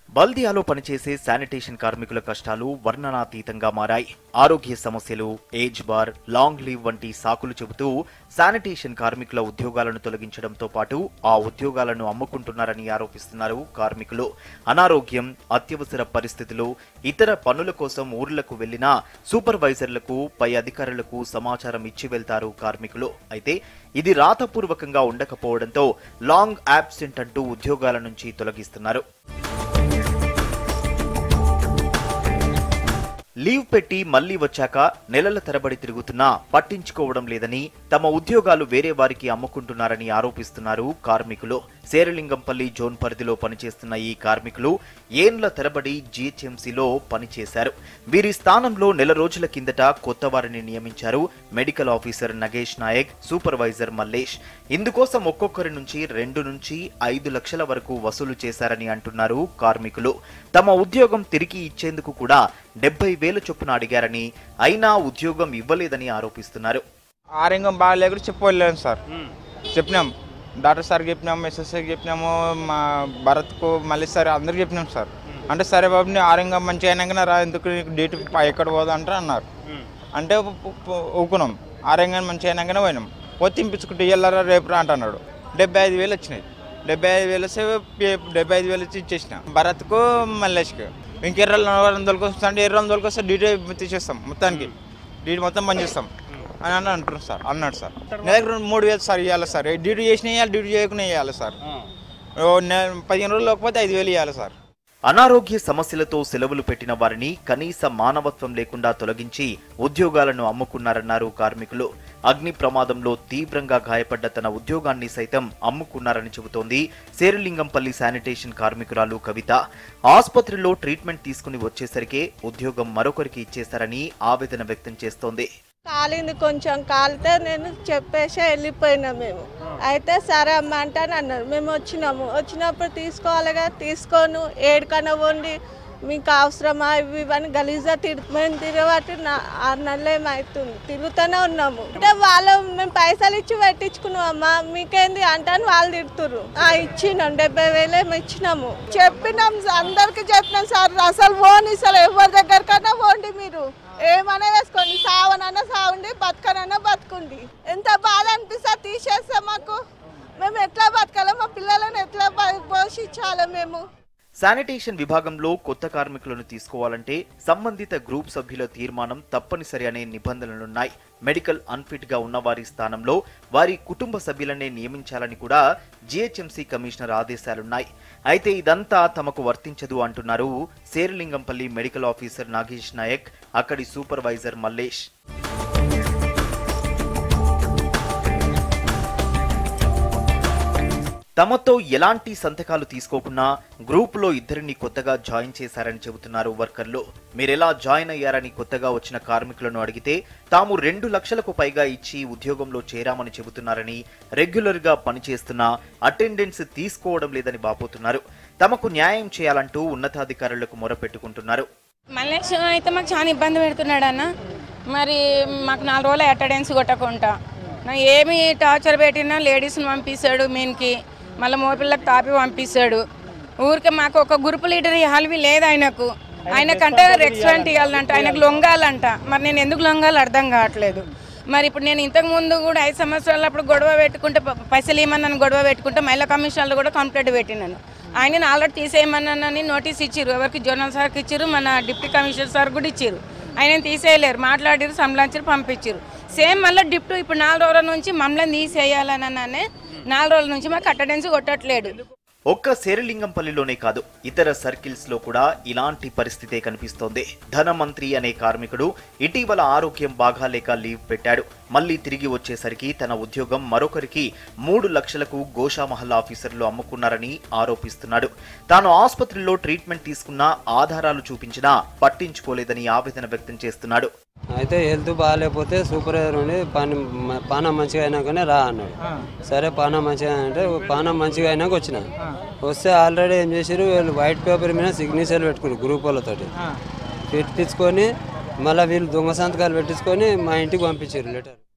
బల్దియాలో పనిచేసే శానిటేషన్ కార్మికుల కష్టాలు వర్ణనాతీతంగా మారాయి ఆరోగ్య సమస్యలు ఏజ్ బార్ లాంగ్ లీవ్ వంటి సాకులు చెబుతూ శానిటేషన్ కార్మికుల ఉద్యోగాలను తొలగించడంతో పాటు ఆ ఉద్యోగాలను అమ్ముకుంటున్నారని ఆరోపిస్తున్నారు కార్మికులు అనారోగ్యం అత్యవసర పరిస్థితులు ఇతర పనుల కోసం ఊర్లకు వెళ్లినా సూపర్వైజర్లకు పై అధికారులకు సమాచారం ఇచ్చి వెళ్తారు కార్మికులు అయితే ఇది రాతపూర్వకంగా ఉండకపోవడంతో లాంగ్ యాబ్సెంట్ అంటూ ఉద్యోగాల నుంచి తొలగిస్తున్నారు లీవ్ పెట్టి మళ్లీ వచ్చాక నెలల తరబడి తిరుగుతున్నా పట్టించుకోవడం లేదని తమ ఉద్యోగాలు వేరే వారికి అమ్ముకుంటున్నారని ఆరోపిస్తున్నారు కార్మికులు శేరలింగంపల్లి జోన్ పరిధిలో పనిచేస్తున్న ఈ కార్మికులు ఏండ్ల తరబడి జీహెచ్ఎంసీలో పనిచేశారు వీరి స్థానంలో నెల రోజుల కిందట కొత్త వారిని నియమించారు medical officer Nagesh Naik supervisor Mallesh ఇందుకోసం ఒక్కొక్కరి నుంచి రెండు నుంచి ఐదు లక్షల వరకు వసూలు చేశారని అంటున్నారు కార్మికులు తమ ఉద్యోగం తిరిగి ఇచ్చేందుకు కూడా డెబ్బై వేల చొప్పున అడిగారని అయినా ఉద్యోగం ఇవ్వలేదని ఆరోపిస్తున్నారు ఆరోగ్యం బాగాలేకుండా చెప్పలేము సార్ చెప్పినాం డాక్టర్ సార్ చెప్పినాము ఎస్ఎస్ఐకి చెప్పినాము మా భరత్కు మళ్ళీ సార్ అందరికి చెప్పినాం సార్ అంటే సరే బాబు నీ ఆరోగ్యం మంచిగా అయినాకనే రా ఎందుకు నీకు డేట్ ఎక్కడ పోదా అంటే అన్నారు అంటే పు- పు- ఊకున్నాం ఆరోగ్యం మంచిగా అయినాకనే పోయినాం పోతే తింపించుకుంటే ఇయ్యాలరా రేపు రా అంటున్నాడు డెబ్బై ఐదు వేలు వచ్చినాయి డెబ్బై ఐదు వేలు వస్తే పే- డెబ్బై ఐదు వేలు ఇచ్చి ఇచ్చేసిన భరత్కు మల్లేష్కి ఇంకెర్రలు నలభై వందలకి వస్తే అంటే ఎర్ర వందలకి వస్తే డీటీ తీసేస్తాం మొత్తానికి డీటీ మొత్తం బంద్ చేస్తాం అని అని అంటున్నారు సార్ అన్నాడు సార్ నెలకు రెండు మూడు వేలు సార్ ఇవ్వాలి సార్ డ్యూటీ చేసిన ఇవ్వాలి డ్యూటీ చేయకుండా ఇవ్వాలి సార్ ఓ నె- పదిహేను రోజులు లేకపోతే ఐదు వేలు ఇవ్వాలి సార్ అనారోగ్య సమస్యలతో సెలవులు పెట్టిన వారిని కనీస మానవత్వం లేకుండా తొలగించి ఉద్యోగాలను అమ్ముకున్నారన్నారు కార్మికులు అగ్ని ప్రమాదంలో తీవ్రంగా గాయపడ్డ తన ఉద్యోగాన్ని సైతం అమ్ముకున్నారని చెబుతోంది శేరలింగంపల్లి శానిటేషన్ కార్మికురాలు కవిత ఆసుపత్రిలో ట్రీట్మెంట్ తీసుకుని వచ్చేసరికే ఉద్యోగం మరొకరికి ఇచ్చేశారని ఆవేదన వ్యక్తం చేస్తోంది కాలింది కొంచెం కాలితే నేను చెప్పేసి వెళ్ళిపోయినా మేము అయితే సరే అమ్మ అంటే అని అన్నారు మేము వచ్చినాము వచ్చినప్పుడు తీసుకోవాలి కదా తీసుకోను ఏడుకన్నా వండి మీకు అవసరమా ఇవి ఇవన్నీ గలీజా తిరు మేము తిరగబట్టి నా ఆరు నెలలు ఏమవుతుంది తిరుగుతూనే ఉన్నాము అంటే వాళ్ళు మేము పైసలు ఇచ్చి పెట్టించుకున్నాం అమ్మా మీకేంది అంటే అని వాళ్ళు తిడుతురు ఆ ఇచ్చినాం డెబ్బై వేలు ఏమో ఇచ్చినాము చెప్పినాం అందరికి చెప్పినాం సార్ అసలు పోని అసలు ఎవరి దగ్గరకన్నా పోండి మీరు ఏమన్నా వేసుకోండి సావనన్నా సావండి బతకనన్నా బతుకుండి ఎంత బాధ అనిపిస్తా తీసేస్తే మాకు మేము ఎట్లా బతకాలో మా పిల్లలను ఎట్లా ప- పోషించాలో మేము శానిటేషన్ విభాగంలో కొత్త కార్మికులను తీసుకోవాలంటే సంబంధిత గ్రూప్ సభ్యుల తీర్మానం తప్పనిసరి అనే నిబంధనలున్నాయి మెడికల్ అన్ఫిట్ గా ఉన్న వారి స్థానంలో వారి కుటుంబ సభ్యులనే నియమించాలని కూడా జిహెచ్ఎంసీ కమిషనర్ ఆదేశాలున్నాయి అయితే ఇదంతా తమకు వర్తించదు అంటున్నారు శేరలింగంపల్లి మెడికల్ ఆఫీసర్ నాగేష్ నాయక్ అక్కడి సూపర్వైజర్ మల్లేష్ తమతో ఎలాంటి సంతకాలు తీసుకోకుండా గ్రూపులో ఇద్దరిని కొత్తగా జాయిన్ చేశారని చెబుతున్నారు వర్కర్లు మీరెలా జాయిన్ అయ్యారని కొత్తగా వచ్చిన కార్మికులను అడిగితే తాము రెండు లక్షలకు పైగా ఇచ్చి ఉద్యోగంలో చేరామని చెబుతున్నారని రెగ్యులర్ గా పనిచేస్తున్నా అటెండెన్స్ తీసుకోవడం లేదని బాపోతున్నారు తమకు న్యాయం చేయాలంటూ ఉన్నతాధికారులకు మొరపెట్టుకుంటున్నారు మల్లేష్ అయితే మాకు చాలా ఇబ్బంది పెడుతున్నాడు అన్న మరి మాకు నాలుగు రోజులు అటెండెన్స్ కొట్టకుండా నా ఏమి టార్చర్ పెట్టినా లేడీస్ని పంపిస్తాడు మీన్కి మళ్ళీ మోపిల్లకి తాపి పంపిస్తాడు ఊరికే మాకు ఒక గ్రూప్ లీడర్ ఇవ్వాలి లేదు ఆయనకు ఆయనకంటే రెస్టారెంట్ ఇవ్వాలంట ఆయనకు లొంగాలంట మరి నేను ఎందుకు లొంగాలో అర్థం కావట్లేదు మరి ఇప్పుడు నేను ఇంతకు ముందు కూడా ఐదు సంవత్సరాలు అప్పుడు గొడవ పెట్టుకుంటే ప- పైసలు ఇవ్వమన్నాను గొడవ పెట్టుకుంటే మహిళా కమిషన్లో కూడా కంప్లైంట్ పెట్టినాను ఆయన ఆల్రెడీ తీసేయమన్నానని నోటీస్ ఇచ్చారు ఎవరికి జోనల్ సార్కి ఇచ్చారు మన డిప్యూటీ కమిషనర్ సార్ కూడా ఇచ్చారు ఆయన తీసేయలేరు మాట్లాడారు సంబళించారు పంపించారు సేమ్ మళ్ళీ డిప్యూటీ ఇప్పుడు నాలుగు రోజుల నుంచి మమ్మల్ని తీసేయాలని నాలుగు రోజుల నుంచి మాకు అటెండెన్స్ కొట్టట్లేడు ఒక్క శేరలింగంపల్లిలోనే కాదు ఇతర సర్కిల్స్ లో కూడా ఇలాంటి పరిస్థితే కనిపిస్తోంది ధనమంత్రి అనే కార్మికుడు ఇటీవల ఆరోగ్యం బాగాలేక లీవ్ పెట్టాడు మళ్ళీ తిరిగి వచ్చేసరికి తన ఉద్యోగం మరొకరికి మూడు లక్షలకు గోషామహల్ ఆఫీసర్లు అమ్ముకున్నారని ఆరోపిస్తున్నాడు తాను ఆసుపత్రిలో ట్రీట్మెంట్ తీసుకున్న ఆధారాలు చూపించినా పట్టించుకోలేదని ఆవేదన వ్యక్తం చేస్తున్నాడు అయితే హెల్త్ బాగాలేకపోతే సూపర్వైజర్ ఉండి పానం పానం మంచిగా అయినాకనే రా అన్నాడు సరే పానం మంచిగా అంటే పానం మంచిగా అయినాక వచ్చిన వస్తే ఆల్రెడీ ఏం చేసారు వీళ్ళు వైట్ పేపర్ మీద సిగ్నేచర్లు పెట్టుకున్నారు గ్రూప్ వాళ్ళతోటి పెట్టించుకొని మళ్ళీ వీళ్ళు దొంగ సంతకాలు పెట్టించుకొని మా ఇంటికి పంపించారు లెటర్